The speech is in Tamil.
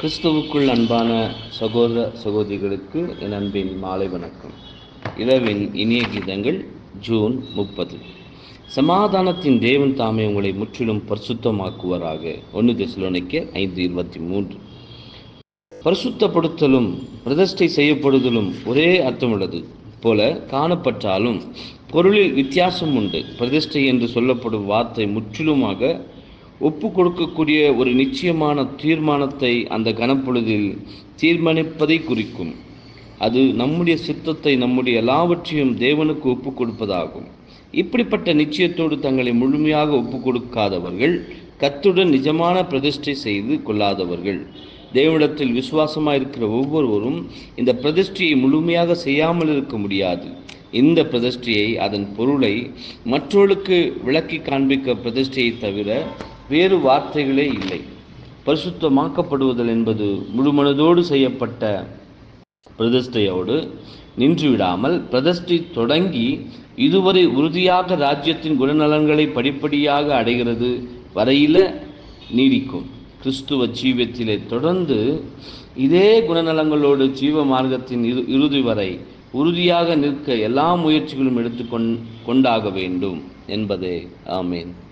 கிறிஸ்துவுக்குள் அன்பான சகோதர சகோதரிகளுக்கு என் அன்பின் மாலை வணக்கம் இரவின் இனிய கீதங்கள் ஜூன் முப்பது சமாதானத்தின் தேவன் தாமே உங்களை முற்றிலும் பரிசுத்தமாக்குவராக ஒன்று தெசலோனிக்க ஐந்து இருபத்தி மூன்று பரிசுத்தப்படுத்தலும் பிரதிஷ்டை செய்யப்படுதலும் ஒரே அர்த்தமுள்ளது போல காணப்பட்டாலும் பொருளில் வித்தியாசம் உண்டு பிரதிஷ்டை என்று சொல்லப்படும் வார்த்தை முற்றிலுமாக ஒப்பு கொடுக்கக்கூடிய ஒரு நிச்சயமான தீர்மானத்தை அந்த கனப்பொழுதில் தீர்மானிப்பதை குறிக்கும் அது நம்முடைய சித்தத்தை நம்முடைய எல்லாவற்றையும் தேவனுக்கு ஒப்பு கொடுப்பதாகும் இப்படிப்பட்ட நிச்சயத்தோடு தங்களை முழுமையாக ஒப்பு கொடுக்காதவர்கள் கத்துடன் நிஜமான பிரதிஷ்டை செய்து கொள்ளாதவர்கள் தேவனிடத்தில் விசுவாசமாயிருக்கிற ஒவ்வொருவரும் இந்த பிரதிஷ்டையை முழுமையாக செய்யாமல் இருக்க முடியாது இந்த பிரதிஷ்டையை அதன் பொருளை மற்றவர்களுக்கு விளக்கி காண்பிக்க பிரதிஷ்டையை தவிர வேறு வார்த்தைகளே இல்லை பரிசுத்தமாக்கப்படுவதல் என்பது முழுமனதோடு செய்யப்பட்ட பிரதிஷ்டையோடு நின்றுவிடாமல் பிரதிஷ்டை தொடங்கி இதுவரை உறுதியாக ராஜ்யத்தின் குணநலன்களை படிப்படியாக அடைகிறது வரையில நீடிக்கும் கிறிஸ்துவ ஜீவத்திலே தொடர்ந்து இதே குணநலங்களோடு ஜீவ மார்க்கத்தின் இறு இறுதி வரை உறுதியாக நிற்க எல்லா முயற்சிகளும் எடுத்து கொண்டாக வேண்டும் என்பதே ஆமேன்